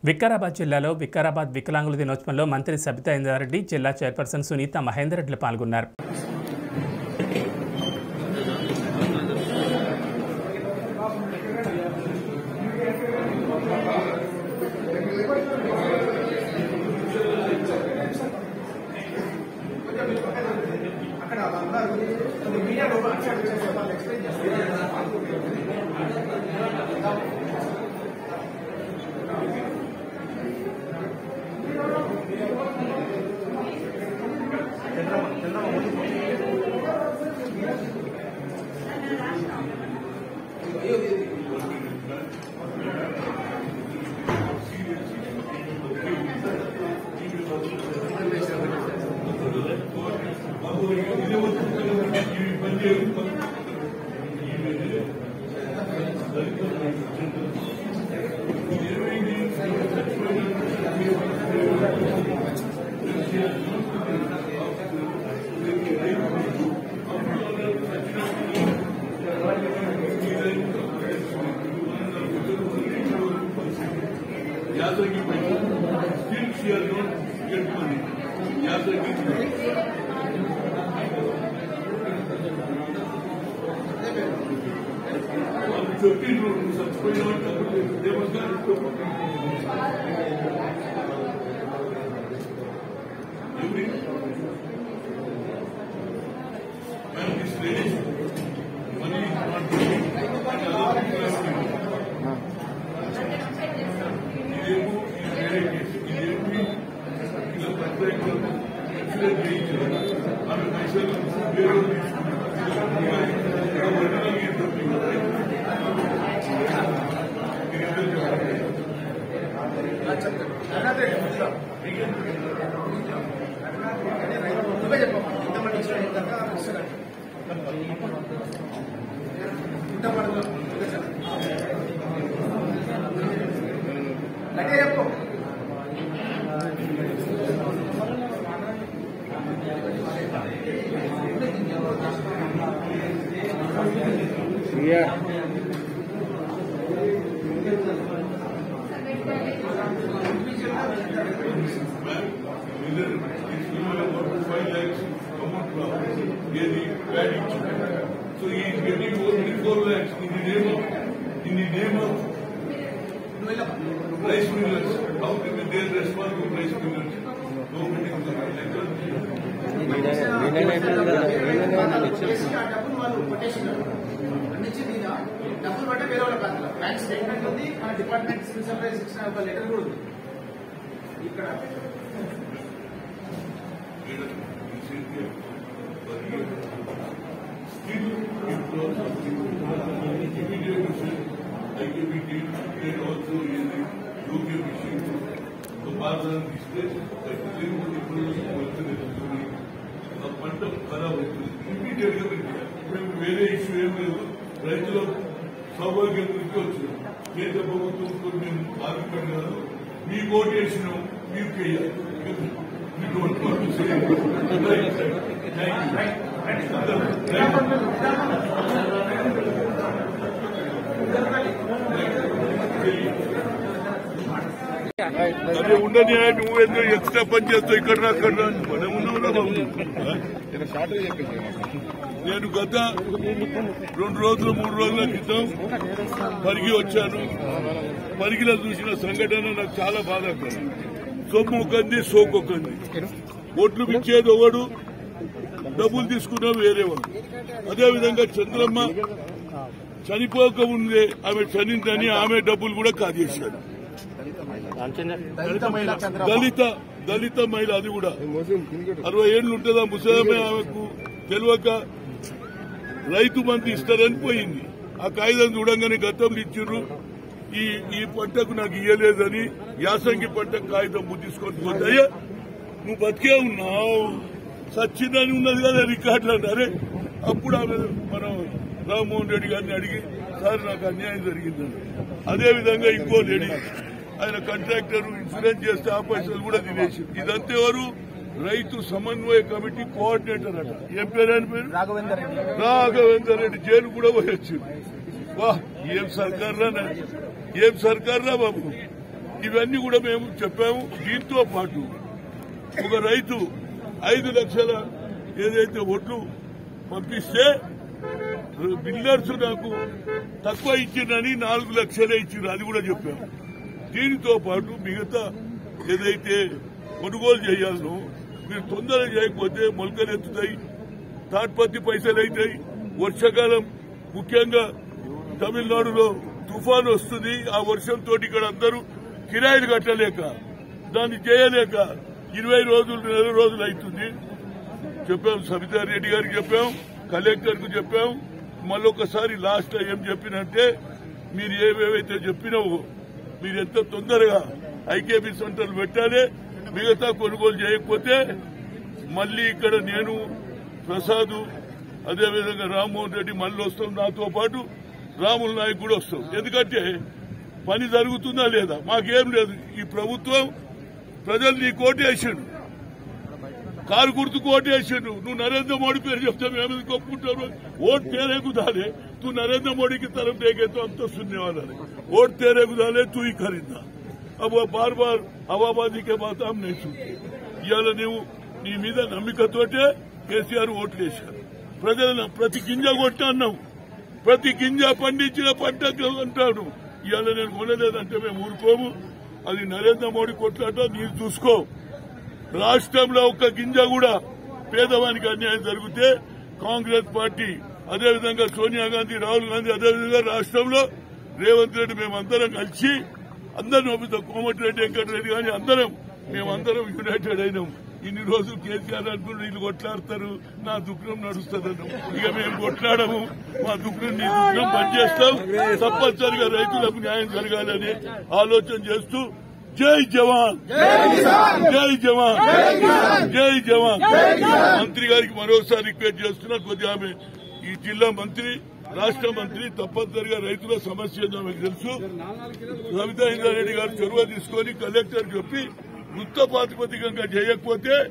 వికారాబాద్ జిల్లాలో వికారాబాద్ వికలాంగుల దినోత్సవంలో మంత్రి సబితా ఇంద్రారెడ్డి జిల్లా చైర్పర్సన్ సునీత మహేందర్ రెడ్డిలు పాల్గొన్నారు ಯಾತ್ರೆಗೆ ಬಂದು ಸ್ಟಿಲ್ ಶಿಯರ್ ಕೇಳ್ಕೊಂಡು ಯಾತ್ರೆಗೆ వాళ్ళు చెప్పిండ్రు నువ్వు చచ్చిపోయినప్పుడు దేవస్థానం ఎవరి madam this ladies money not ఇదేమో ఈ వేరే కేసు ఇదేమి ఇలా ప్రత్యేకంగా ఇన్సూరెన్స్ చేయించారు ఆమె పైసలు వేరే five lakhs amount of yearly value. So he is getting only four lakhs in the name of, in the name of rice millers. How can be their responsible rice millers? Government is the చేసి ఆ డబ్బులు వాళ్ళు కొట్టేసినారు అందించి దీని డబ్బులు పట్టే వేరే వాళ్ళ బ్యాంక్ బ్యాంక్ స్టేట్మెంట్ ఉంది మన డిపార్ట్మెంట్ సివిల్ సప్లైస్ ఇచ్చిన ఒక లెటర్ కూడా ఉంది ఇక్కడ పంట ఖరాబ్ అవుతుంది ఇమీడియట్ గా పెట్టారు ఇప్పుడు వేరే ఇష్యూ ఏం లేదు రైతుల సౌభాగ్యం గురించి వచ్చింది కేంద్ర ప్రభుత్వంతో మేము బాధపడినారు మీ ఓటు వేసినాం మీరు చేయాలి మీకు ఓటు రైట్ అదే ఉండని నువ్వేందో ఎక్స్ట్రా పని చేస్తావు ఇక్కడ రా, అక్కడ రా. మనం ఉన్నాం రా బాబు. నేను గత రెండు రోజులు మూడు రోజుల క్రితం పరిగి వచ్చాను పరిగిలో చూసిన సంఘటన నాకు చాలా బాధాకరం సొమ్ము ఒకంది సోకు ఒకంది ఓట్లు ఇచ్చేది ఒకడు డబ్బులు తీసుకున్నా వేరే వాడు అదేవిధంగా చంద్రమ్మ చనిపోక ఉందే ఆమె చనిందని ఆమె డబ్బులు కూడా కాజేశాడు దళిత దళిత మహిళ అది కూడా అరవై ఏళ్ళు ఉంటుందా ముసలమే ఆమెకు తెలియక రైతు మంది ఇస్తారని పోయింది ఆ కాగితం చూడంగానే గతంలో ఇచ్చిర్రు ఈ ఈ పంటకు నాకు ఇయ్యలేదని యాసంగి పంట కాగితం బుద్ధి తీసుకొని పోతే అయ్యా నువ్వు బతికే ఉన్నావు సచ్చిందని ఉన్నది కదా రికార్డులు అన్నారే అప్పుడు ఆమె మనం రామ్మోహన్ రెడ్డి గారిని అడిగి సార్ నాకు అన్యాయం జరిగిందని అదేవిధంగా ఇంకో లేడీ ఆయన కాంట్రాక్టర్ ఇన్సూరెన్స్ చేస్తే ఆ పైసలు కూడా తినేసి ఇదంతా ఎవరు రైతు సమన్వయ కమిటీ కోఆర్డినేటర్ అట ఏం పేరు ఆయన పేరు రాఘవేందర్ రెడ్డి రాఘవేందర్ రెడ్డి జైలు కూడా పోయొచ్చు వా ఏం సర్కార్ రా ఏం సర్కార్ రా బాబు ఇవన్నీ కూడా మేము చెప్పాము దీంతో పాటు ఒక రైతు ఐదు లక్షల ఏదైతే ఒడ్లు పంపిస్తే బిల్డర్స్ నాకు తక్కువ ఇచ్చిందని నాలుగు లక్షలే ఇచ్చిండ్రు అది కూడా చెప్పాము దీనితో పాటు మిగతా ఏదైతే కొనుగోలు చేయాలనో మీరు తొందరగా చేయకపోతే మొలకలు ఎత్తుతాయి తాడ్పత్తి పైసలు అవుతాయి వర్షాకాలం ముఖ్యంగా తమిళనాడులో తుఫాన్ వస్తుంది ఆ వర్షంతో ఇక్కడ అందరూ కిరాయిలు కట్టలేక దాన్ని చేయలేక ఇరవై రోజులు నెల రోజులు అవుతుంది చెప్పాం సబితా రెడ్డి గారికి చెప్పాం కలెక్టర్ కు చెప్పాం మళ్ళొకసారి లాస్ట్ ఏం చెప్పినంటే మీరు ఏవేవైతే చెప్పినావో మీరు ఎంత తొందరగా ఐకేబీ సెంటర్లు పెట్టాలి మిగతా కొనుగోలు చేయకపోతే మళ్ళీ ఇక్కడ నేను ప్రసాద్ అదేవిధంగా రామ్మోహన్ రెడ్డి మళ్ళీ వస్తాం నాతో పాటు రాముల నాయక్ కూడా వస్తాం ఎందుకంటే పని జరుగుతుందా లేదా మాకేం లేదు ఈ ప్రభుత్వం ప్రజలు నీ కోటేసాడు కారు గుర్తుకు ఓటేసాడు నువ్వు నరేంద్ర మోడీ పేరు చెప్తే మేము ఎందుకు ఒప్పుకుంటారు ఓట్ तेरे को डाले तू नरेंद्र मोदी की तरफ देखे तो हम तो सुनने वाला नहीं वोट तेरे को डाले तू ही खरीदना अब वो बार बार हवाबाजी के बात हम नहीं सुनते ఇవాళ నువ్వు నీ మీద నమ్మికతోటే కేసీఆర్ ఓట్లు వేశారు ప్రజలను ప్రతి గింజ కొట్టి అన్నావు ప్రతి గింజ పండించిన పంట అంటాడు ఇవాళ నేను కొనలేదంటే మేము ఊరుకోము అది నరేంద్ర మోడీ కొట్లాట నీరు చూసుకో రాష్ట్రంలో ఒక్క గింజ కూడా పేదవానికి అన్యాయం జరిగితే కాంగ్రెస్ పార్టీ అదేవిధంగా సోనియా గాంధీ రాహుల్ గాంధీ అదేవిధంగా రాష్ట్రంలో రేవంత్ రెడ్డి మేమందరం కలిసి అందరం నమ్ముతాం కోమటిరెడ్డి వెంకటరెడ్డి కానీ అందరం మేమందరం యునైటెడ్ అయినాం ఇన్ని రోజులు కేసీఆర్ అనుకుని వీళ్ళు కొట్లాడతారు నా దుఃఖం నడుస్తుందన్నాం ఇక మేము కొట్లాడము మా దుఃఖం నీ దుఃఖం బంద్ చేస్తాం తప్పనిసరిగా రైతులకు న్యాయం జరగాలని ఆలోచన చేస్తూ జై జవాన్ జై జవాన్ జై జవాన్ మంత్రి గారికి మరోసారి రిక్వెస్ట్ చేస్తున్నా కొద్దిగా ఆమె ఈ జిల్లా మంత్రి రాష్ట్ర మంత్రి తప్పనిసరిగా రైతుల సమస్య ఏందో ఆమెకు తెలుసు సవితా ఇంద్రారెడ్డి గారు చొరవ తీసుకొని కలెక్టర్ చెప్పి వృత్త ప్రాతిపదికంగా చేయకపోతే